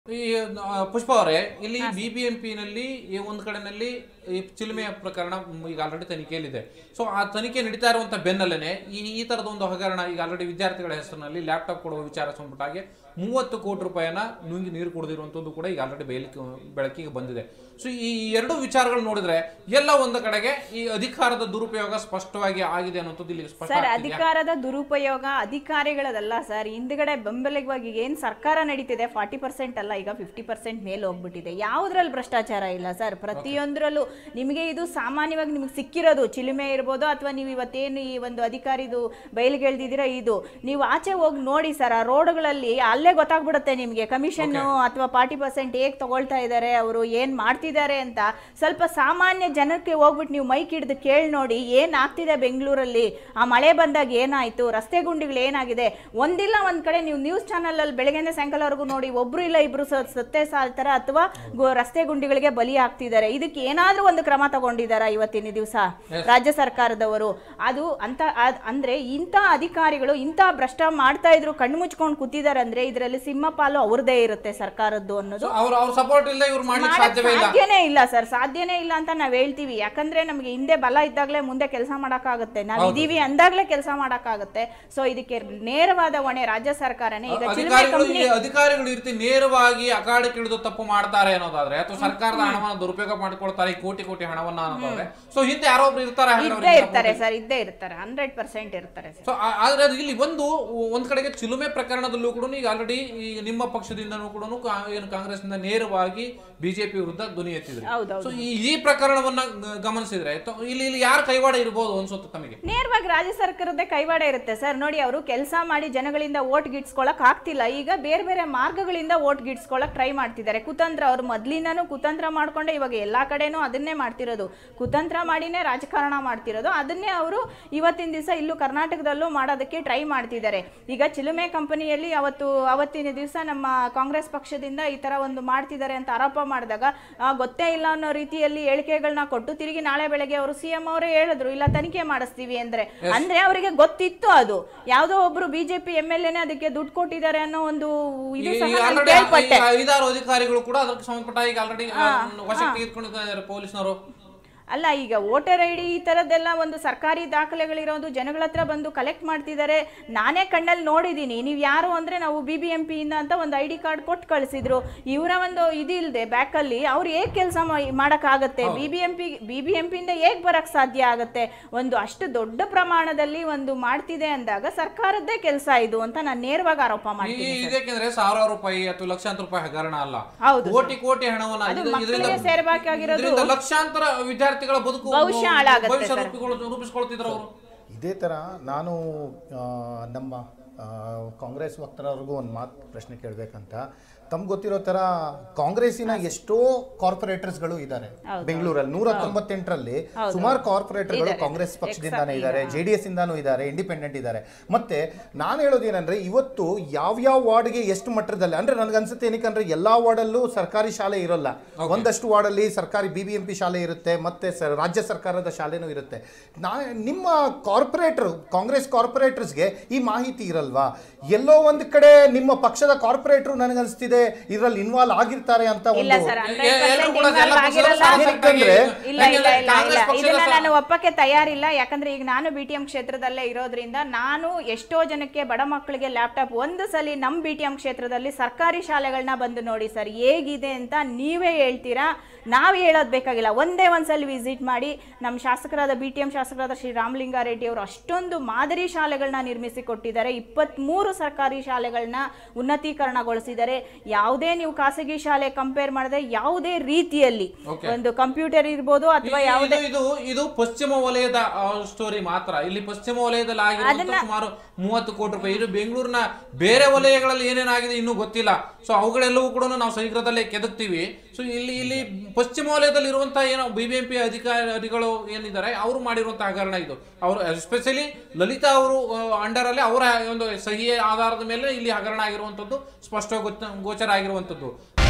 ಈ ಆ, ಪುಷ್ಪ ಅವರೇ ಇಲ್ಲಿ ಬಿ ಬಿ ಎಂ ನಲ್ಲಿ ಒಂದು ಕಡೆನಲ್ಲಿ ಈ ಚಿಲುಮೆಯ ಪ್ರಕರಣ ಮ್, ಈಗ ಆಲ್ರೆಡಿ ತನಿಖೆಯಲ್ಲಿದೆ ಸೊ ಆ ತನಿಖೆ ನಡೀತಾ ಇರುವಂತ ಬೆನ್ನಲ್ಲೇ ಈ ಈ ತರದ ಒಂದು ಹಗರಣ ಈಗ ಆಲ್ರೆಡಿ ವಿದ್ಯಾರ್ಥಿಗಳ ಹೆಸರಿನಲ್ಲಿ ಲ್ಯಾಪ್ಟಾಪ್ ಕೊಡುವ ವಿಚಾರ ಸಂಬಂಧಪಟ್ಟಾಗೆ ಮೂವತ್ತು ಕೋಟಿ ರೂಪಾಯಿನ ನುಂಗಿ ನೀರು ಕುಡಿದಿರುವಂತದ್ದು ಕೂಡ ಈಗ ಆಲ್ರೆಡಿ ಬಯಲಿಕ್ಕೆ ಬೆಳಕಿಗೆ ಬಂದಿದೆ ಸೊ ಈ ಎರಡು ವಿಚಾರಗಳು ನೋಡಿದ್ರೆ ಎಲ್ಲ ಒಂದು ಕಡೆಗೆ ಈ ಅಧಿಕಾರದ ದುರುಪಯೋಗ ಸ್ಪಷ್ಟವಾಗಿ ಆಗಿದೆ ಅನ್ನೋಂಥದ್ದು ಇಲ್ಲಿ ಸ್ಪಷ್ಟ ಸರ್ ಆಗ್ತಿದ್ಯಾ? ಅಧಿಕಾರದ ದುರುಪಯೋಗ ಅಧಿಕಾರಿಗಳದಲ್ಲ ಸರ್ ಹಿಂದ್ಗಡೆ ಬೆಂಬಲಿಗವಾಗಿ ಏನ್ ಸರ್ಕಾರ ನಡೀತಿದೆ ಫಾರ್ಟಿ ಪರ್ಸೆಂಟ್ ಅಲ್ಲ ಈಗ ಫಿಫ್ಟಿ ಪರ್ಸೆಂಟ್ ಮೇಲೆ ಹೋಗ್ಬಿಟ್ಟಿದೆ ಯಾವುದ್ರಲ್ಲಿ ಭ್ರಷ್ಟಾಚಾರ ಇಲ್ಲ ಸರ್ ಪ್ರತಿಯೊಂದರಲ್ಲೂ ನಿಮಗೆ ಇದು ಸಾಮಾನ್ಯವಾಗಿ ನಿಮಗೆ ಸಿಕ್ಕಿರೋದು ಚಿಲುಮೆ ಇರ್ಬೋದು ಅಥವಾ ನೀವು ಇವತ್ತೇನು ಈ ಒಂದು ಅಧಿಕಾರಿದು ಬಯಲಿಗೆಳ್ದಿದ್ದೀರಾ ಇದು ನೀವು ಆಚೆ ಹೋಗಿ ನೋಡಿ ಸರ್ ಆ ರೋಡ್ಗಳಲ್ಲಿ ಅಲ್ಲೇ ಗೊತ್ತಾಗ್ಬಿಡುತ್ತೆ ನಿಮಗೆ ಕಮಿಷನ್ ಅಥವಾ ಫಾರ್ಟಿ ಪರ್ಸೆಂಟ್ ಹೇಗೆ ತಗೊಳ್ತಾ ಇದ್ದಾರೆ ಅವರು ಏನ್ ಮಾಡ್ತಿದ್ದಾರೆ ಅಂತ ಸ್ವಲ್ಪ ಸಾಮಾನ್ಯ ಜನಕ್ಕೆ ಹೋಗ್ಬಿಟ್ಟು ನೀವು ಮೈಕ್ ಹಿಡಿದು ಕೇಳಿ ನೋಡಿ ಏನ್ ಆಗ್ತಿದೆ ಬೆಂಗಳೂರಲ್ಲಿ ಆ ಮಳೆ ಬಂದಾಗ ಏನಾಯ್ತು ರಸ್ತೆ ಗುಂಡಿಗಳು ಏನಾಗಿದೆ ಒಂದಿಲ್ಲ ಒಂದ್ ಕಡೆ ನೀವು ನ್ಯೂಸ್ ಚಾನಲ್ ಅಲ್ಲಿ ಬೆಳಗ್ಗೆಯಿಂದ ಸಾಯಂಕಾಲವರೆಗೂ ನೋಡಿ ಒಬ್ರು ಇಲ್ಲ ಇಬ್ರು ಸ- ಸತ್ತೆ ಸಾಲ್ತಾರ ಅಥವಾ ಗು- ರಸ್ತೆ ಗುಂಡಿಗಳಿಗೆ ಬಲಿ ಆಗ್ತಿದ್ದಾರೆ ಇದಕ್ಕೆ ಏನಾದ್ರೂ ಒಂದು ಕ್ರಮ ತಗೊಂಡಿದಾರ ಇವತ್ತಿನ ದಿವಸ ರಾಜ್ಯ ಸರ್ಕಾರದವರು ಅದು ಅಂತ ಅದ್- ಅಂದ್ರೆ ಇಂಥ ಅಧಿಕಾರಿಗಳು ಇಂಥ ಭ್ರಷ್ಟ ಮಾಡ್ತಾ ಇದ್ರು ಕಣ್ಣು ಮುಚ್ಕೊಂಡು ಕೂತಿದ್ದಾರೆ ಅಂದ್ರೆ ಇದರಲ್ಲಿ ಸಿಂಹಪಾಲು ಅವ್ರದೇ ಇರುತ್ತೆ ಸರ್ಕಾರದ್ದು ಅನ್ನೋದು ಸೊ ಅವ್ರ ಅವ್ರ ಸಪೋರ್ಟ್ ಇಲ್ಲದೆ ಇವ್ರು ಮಾಡ್ಲಿಕ್ಕೆ ಮಾಡಕ್ ಸಾಧ್ಯವೇ ಇಲ್ಲ ಸಾಧ್ಯನೇ ಇಲ್ಲ ಸರ್ ಸಾಧ್ಯನೇ ಇಲ್ಲ ಅಂತ ನಾವ್ ಹೇಳ್ತೀವಿ ಯಾಕಂದ್ರೆ ನಮ್ಗೆ ಹಿಂದೆ ಬಲ ಇದ್ದಾಗಲೇ ಮುಂದೆ ಕೆಲಸ ಮಾಡಕ್ಕಾಗುತ್ತೆ ನಾವ್ ಇದೀವಿ ಅಂದಾಗ್ಲೇ ಕೆಲಸ ಮಾಡಕ್ಕಾಗುತ್ತೆ ಸೊ ಇದಕ್ಕೆ ನೇರವಾದ ಹೊಣೆ ರಾಜ್ಯ ಸರ್ಕಾರನೇ ಈಗ ಚಿಲ್ಮೆ ಅಧಿಕಾರಿಗಳು ಕಂಪ್ನಿ ಈ ಅಧಿಕಾರಿಗಳು ಈ ರೀತಿ ನೇರವಾಗಿ ಅಖಾಡಕ್ಕೆ ಇಳಿದು ತಪ್ಪು ಮಾಡ್ತಾರೆ ಅನ್ನೋದಾದ್ರೆ ಅಥವಾ ಸರ್ಕಾರದ ಹಣವನ್ನ ದುರುಪಯೋಗ ಮಾಡಿಕೊಳ್ತಾರೆ ಈ ಕೋಟಿ ಕೋಟಿ ಹಣವನ್ನ ಅನ್ನೋದಾದ್ರೆ ಸೊ ಹಿಂದೆ ಯಾರೋ ಒಬ್ರು ಇರ್ತಾರೆ ಹಾಗಾದ್ರೆ ಇದ್ದೇ ಅವ್ರಿಗೆ ಇರ್ತಾರೆ ಸರ್ ಇದ್ದೇ ಇರ್ತಾರೆ ಹಂಡ್ರೆಡ್ ಪರ್ಸೆಂಟ್ ಇರ್ತಾರೆ ಸರ್ ಸೊ ಆದ್ರೆ ಅದು ಇಲ್ಲಿ ಒಂದು ಒಂದ್ ಕಡೆಗೆ ಚಿಲುಮೆ ಪ್ರಕರಣದಲ್ಲೂ ಕೂಡ ಈಗ ಆಲ್ರೆಡಿ ಈಗ ನಿಮ್ಮ ಪಕ್ಷದಿಂದನೂ ಕೂಡ ಏನು ಕಾಂಗ್ರೆಸ್ನಿಂದ ನೇರವಾಗಿ ಬಿಜೆಪಿ ವಿರುದ್ಧ ಧ್ವನಿ ಎತ್ತಿದ್ರು ಹೌದೌದು ಸೊ ಈ ಈ ಪ್ರಕರಣವನ್ನ ಗ- ಗಮನಿಸಿದ್ರೆ ತ- ಇಲ್ಲಿ ಇಲ್ಲಿ ಯಾರ ಕೈವಾಡ ಇರ್ಬೋದು ಅನ್ಸುತ್ತೆ ತಮಗೆ ನೇರವಾಗಿ ರಾಜ್ಯ ಸರ್ಕಾರದೇ ಕೈವಾಡ ಇರುತ್ತೆ ಸರ್ ನೋಡಿ ಅವರು ಕೆಲಸ ಮಾಡಿ ಜನಗಳಿಂದ ಓಟ್ ಗಿಟ್ಸ್ಕೊಳಕ್ ಆಗ್ತಿಲ್ಲ ಈಗ ಬೇರೆ ಬೇರೆ ಮಾರ್ಗಗಳಿಂದ ಓಟ್ ಗಿಟ್ಸ್ಕೊಳಕ್ ಟ್ರೈ ಮಾಡ್ತಿದ್ದಾರೆ ಕುತಂತ್ರ ಅವ್ರು ಮೊದ್ಲಿಂದನೂ ಕುತಂತ್ರ ಮಾಡ್ಕೊಂಡೆ ಇವಾಗ ಎಲ್ಲಾ ಕಡೆನೂ ಅದನ್ನೇ ಮಾಡ್ತಿರೋದು ಕುತಂತ್ರ ಮಾಡಿನೇ ರಾಜಕಾರಣ ಮಾಡ್ತಿರೋದು ಅದನ್ನೇ ಅವರು ಇವತ್ತಿನ ದಿವಸ ಇಲ್ಲೂ ಕರ್ನಾಟಕದಲ್ಲೂ ಮಾಡೋದಕ್ಕೆ ಟ್ರೈ ಮಾಡ್ತಿದ್ದಾರೆ ಈಗ ಚಿಲುಮೆ ಕಂಪನಿಯಲ್ಲಿ ಅವತ್ತು ಅವತ್ತಿನ ದಿವಸ ನಮ್ಮ ಕಾಂಗ್ರೆಸ್ ಪಕ್ಷದಿಂದ ಈ ತರ ಒಂದು ಮಾಡ್ತಿದ್ದಾರೆ ಅಂತ ಆರೋಪ ಮಾಡಿದಾಗ ಆ, ಗೊತ್ತೇ ಇಲ್ಲ ಅನ್ನೋ ರೀತಿಯಲ್ಲಿ ಹೇಳಿಕೆಗಳನ್ನ ಕೊಟ್ಟು ತಿರುಗಿ ನಾಳೆ ಬೆಳಗ್ಗೆ ಅವರು ಸಿಎಂ ಅವರೇ ಹೇಳಿದ್ರು ಇಲ್ಲ ತನಿಖೆ ಮಾಡಿಸ್ತೀವಿ ಅಂದ್ರೆ ಅಂದ್ರೆ ಅವರಿಗೆ ಗೊತ್ತಿತ್ತು ಅದು ಯಾವ್ದೋ ಒಬ್ರು ಬಿಜೆಪಿ ಎಂ ಎಲ್ ಎನೆ ಅದಕ್ಕೆ ದುಡ್ಡು ಕೊಟ್ಟಿದ್ದಾರೆ ಅನ್ನೋ ಒಂದು ಇದು ಸಹ ಈಗ ನಾನು ಆಲ್ರೆಡಿ ಕೇಳ್ಪಟ್ಟೆ ಐದಾರು ಅಧಿಕಾರಿಗಳು ಕೂಡ ಅದಕ್ಕೆ ಸಂಬಂಧಪಟ್ಟ ಈಗ ಆಲ್ರೆಡಿ ವಶಕ್ಕೆ ತೆಗೆದುಕೊಂಡಿದ್ದಾರೆ ಪೊಲೀಸ್ನವರು ಅಲ್ಲ ಈಗ ವೋಟರ್ ಐ ಡಿ ಈ ಥರದ್ದೆಲ್ಲ ಒಂದು ಸರ್ಕಾರಿ ದಾಖಲೆಗಳಿರೋದು ಜನಗಳ ಹತ್ರ ಬಂದು ಕಲೆಕ್ಟ್ ಮಾಡ್ತಿದ್ದಾರೆ ನಾನೇ ಕಣ್ಣಲ್ಲಿ ನೋಡಿದ್ದೀನಿ ನೀವು ಯಾರು ಅಂದರೆ ನಾವು ಬಿ ಬಿ ಎಂ ಪಿಯಿಂದ ಅಂತ ಒಂದು ಐ ಡಿ ಕಾರ್ಡ್ ಕೊಟ್ಟು ಕಳಿಸಿದ್ರು ಇವರ ಒಂದು ಇದಿಲ್ಲದೆ ಬ್ಯಾಕಲ್ಲಿ ಅವ್ರು ಹೇಗೆ ಕೆಲಸ ಮಾಡೋಕ್ಕಾಗತ್ತೆ B B M P B B M ಪಿಯಿಂದ ಹೇಗೆ ಬರೋಕ್ಕೆ ಸಾಧ್ಯ ಆಗುತ್ತೆ ಒಂದು ಅಷ್ಟು ದೊಡ್ಡ ಪ್ರಮಾಣದಲ್ಲಿ ಒಂದು ಮಾಡ್ತಿದೆ ಅಂದಾಗ ಸರ್ಕಾರದ್ದೇ ಕೆಲಸ ಇದು ಅಂತ ನಾನು ನೇರವಾಗಿ ಆರೋಪ ಈ ಮಾಡ್ತೀನಿ ಇದಕ್ಕೆಂದ್ರೆ ಸಾವಿರಾರು ರೂಪಾಯಿ ಅಥವಾ ಲಕ್ಷಾಂತರ ರೂಪಾಯಿ ಹಗರಣ ಅಲ್ಲ ಹೌದು ಕೋಟಿ ಕೋಟಿ ಹಣವನ್ನ ಅದು ಇದು- ಮಕ್ಕಳಿಗೆ ಇದರಿಂದ ಸೇರ್ಬೇಕಾಗಿರೋದು ಇದರಿಂದ ಲಕ್ಷಾಂತರ ವಿದ್ಯಾರ್ಥಿಗಳ ಬದುಕು ಭವಿಷ್ಯ ಹಾಳಾಗತ್ತೆ ಭವಿಷ್ಯ ಸರ್. ರೂಪಿಗೊಳ್ಳು- ರೂಪಿಸ್ಕೊಳ್ತಿದ್ರು ಅವರು ಇದೇ ಥರ ನಾನು ಆ, ನಮ್ಮ ಆ, ಕಾಂಗ್ರೆಸ್ ವಕ್ತಾರರಿಗೂ ಒಂದು ಮಾತು ಪ್ರಶ್ನೆ ಕೇಳಬೇಕಂತ ತಮ್ಗೆ ಗೊತ್ತಿರೋ ಥರ ಕಾಂಗ್ರೆಸ್ಸಿನ ಎಷ್ಟೋ ಕಾರ್ಪೊರೇಟರ್ಸ್ಗಳು ಇದ್ದಾರೆ ಬೆಂಗಳೂರಲ್ಲಿ ನೂರ ತೊಂಬತ್ತೆಂಟರಲ್ಲಿ ಸುಮಾರು ಕಾರ್ಪೊರೇಟರ್ಗಳು ಕಾಂಗ್ರೆಸ್ ಪಕ್ಷದಿಂದಾನೇ ಇದ್ದಾರೆ ಜೆ ಡಿ ಎಸ್ ಇಂದಾನು ಇದ್ದಾರೆ ಇಂಡಿಪೆಂಡೆಂಟ್ ಇದ್ದಾರೆ ಮತ್ತೆ ನಾನು ಹೇಳೋದೇನಂದ್ರೆ ಇವತ್ತು ಯಾವ್ಯಾವ ವಾರ್ಡ್ಗೆ ಎಷ್ಟು ಮಟ್ಟದಲ್ಲಿ ಅಂದ್ರೆ ನನಗನ್ಸುತ್ತೆ ಏನಕ್ಕಂದ್ರೆ ಎಲ್ಲಾ ವಾರ್ಡಲ್ಲೂ ಸರ್ಕಾರಿ ಶಾಲೆ ಇರೋಲ್ಲ ಒಂದಷ್ಟು ವಾರ್ಡಲ್ಲಿ ಸರ್ಕಾರಿ ಬಿ ಬಿ ಎಂ ಪಿ ಶಾಲೆ ಇರುತ್ತೆ ಮತ್ತೆ ಸ- ರಾಜ್ಯ ಸರ್ಕಾರದ ಶಾಲೆನೂ ಇರುತ್ತೆ ನಾ ನಿಮ್ಮ ಕಾರ್ಪೊರೇಟರ್ ಕಾಂಗ್ರೆಸ್ ಕಾರ್ಪೊರೇಟರ್ಸ್ಗೆ ಈ ಮಾಹಿತಿ ಇರಲ್ವಾ ಎಲ್ಲೋ ಒಂದು ಕಡೆ ನಿಮ್ಮ ಪಕ್ಷದ ಕಾರ್ಪೊರೇಟರ್ ನನಗನ್ಸ್ತಿದೆ ಇದರಲ್ಲಿ ಇನ್ವಾಲ್ವ್ ಆಗಿರ್ತಾರೆ ಅಂತ ಇಲ್ಲ ಒಂದು ಸರ್ ಎ- ಎಲ್ಲರೂ ಕೂಡ ಎಲ್ಲ ಪಕ್ಷದ ಆಗಿರಲ್ಲ ಶಾಸಕರಾಗಿ ಯಾಕಂದ್ರೆ- ಇಲ್ಲ ಇಲ್ಲ ಇಲ್ಲ ಕಾಂಗ್ರೆಸ್ ಇಲ್ಲ ಪಕ್ಷದ ಇದನ್ನ ಸಾ- ನಾನು ಒಪ್ಪಕ್ಕೆ ತಯಾರಿಲ್ಲ ಯಾಕಂದ್ರೆ ಈಗ ನಾನು ಬಿ ಟಿ ಎಂ ಕ್ಷೇತ್ರದಲ್ಲೇ ಇರೋದ್ರಿಂದ ನಾನು ಎಷ್ಟೋ ಜನಕ್ಕೆ ಬಡ ಮಕ್ಕಳಿಗೆ ಲ್ಯಾಪ್ಟಾಪ್ ಒಂದು ಸಲ ನಮ್ಮ ಬಿ ಟಿ ಎಂ ಕ್ಷೇತ್ರದಲ್ಲಿ ಸರ್ಕಾರಿ ಶಾಲೆಗಳನ್ನ ಬಂದು ನೋಡಿ ಸರ್ ಹೇಗಿದೆ ಅಂತ ನೀವೇ ಹೇಳ್ತೀರಾ ನಾವು ಹೇಳೋದು ಬೇಕಾಗಿಲ್ಲ ಒಂದೇ ಒಂದ್ಸಲ ವಿಸಿಟ್ ಮಾಡಿ ನಮ್ಮ ಶಾಸಕರಾದ ಬಿ ಟಿ ಎಂ ಶಾಸಕರಾದ ಶ್ರೀ ರಾಮಲಿಂಗಾರೆಡ್ಡಿ ಅವರು ಅಷ್ಟೊಂದು ಮಾದರಿ ಶಾಲೆಗಳನ್ನ ನಿರ್ಮಿಸಿ ಕೊಟ್ಟಿದ್ದಾರೆ ಇಪ್ಪತ್ತ್ಮೂರು ಸರ್ಕಾರಿ ಶಾಲೆಗಳನ್ನ ಉನ್ನತೀಕರಣಗೊಳಿಸಿದ್ದಾರೆ ಯಾವುದೇ ನೀವು ಖಾಸಗಿ ಶಾಲೆ ಕಂಪೇರ್ ಮಾಡಿದ್ರೆ ಯಾವುದೇ ರೀತಿಯಲ್ಲಿ Okay. ಒಂದು ಕಂಪ್ಯೂಟರ್ ಇರ್ಬೋದು ಅಥವಾ ಇದು- ಯಾವುದೇ ಇದು ಇದು ಪಶ್ಚಿಮ ವಲಯದ ಸ್ಟೋರಿ ಮಾತ್ರ ಇಲ್ಲಿ ಪಶ್ಚಿಮ ವಲಯದಲ್ಲಿ ಆಗಿರುವಂತ ಸುಮಾರು ಮೂವತ್ತು ಕೋಟಿ ರೂಪಾಯಿ ಇದು ಬೆಂಗಳೂರಿನ ಬೇರೆ ವಲಯಗಳಲ್ಲಿ ಏನೇನಾಗಿದೆ ಇನ್ನೂ ಗೊತ್ತಿಲ್ಲ ಸೊ ಅವುಗಳೆಲ್ಲವೂ ಕೂಡ ನಾವು ಶೀಘ್ರದಲ್ಲೇ ಕೆದಕ್ತೀವಿ ಸೊ ಇಲ್ಲಿ ಇಲ್ಲಿ ಪಶ್ಚಿಮ ವಲಯದಲ್ಲಿ ಇರುವಂತಹ ಏನೋ ಬಿ ಬಿ ಎಂ ಪಿ ಅಧಿಕಾರಿಗಳು ಏನಿದ್ದಾರೆ ಅವರು ಮಾಡಿರುವಂತಹ ಹಗರಣ ಇದು ಅವರು ಎಸ್ಪೆಷಲಿ ಲಲಿತಾ ಅವರು ಅಂಡರ್ ಅಲ್ಲಿ ಅವರ ಒಂದು ಸಹಿಯ ಆಧಾರದ ಮೇಲೆ ಇಲ್ಲಿ ಹಗರಣ ಆಗಿರುವಂತದ್ದು ಸ್ಪಷ್ಟ ಗೋಚರ ಆಗಿರುವಂತದ್ದು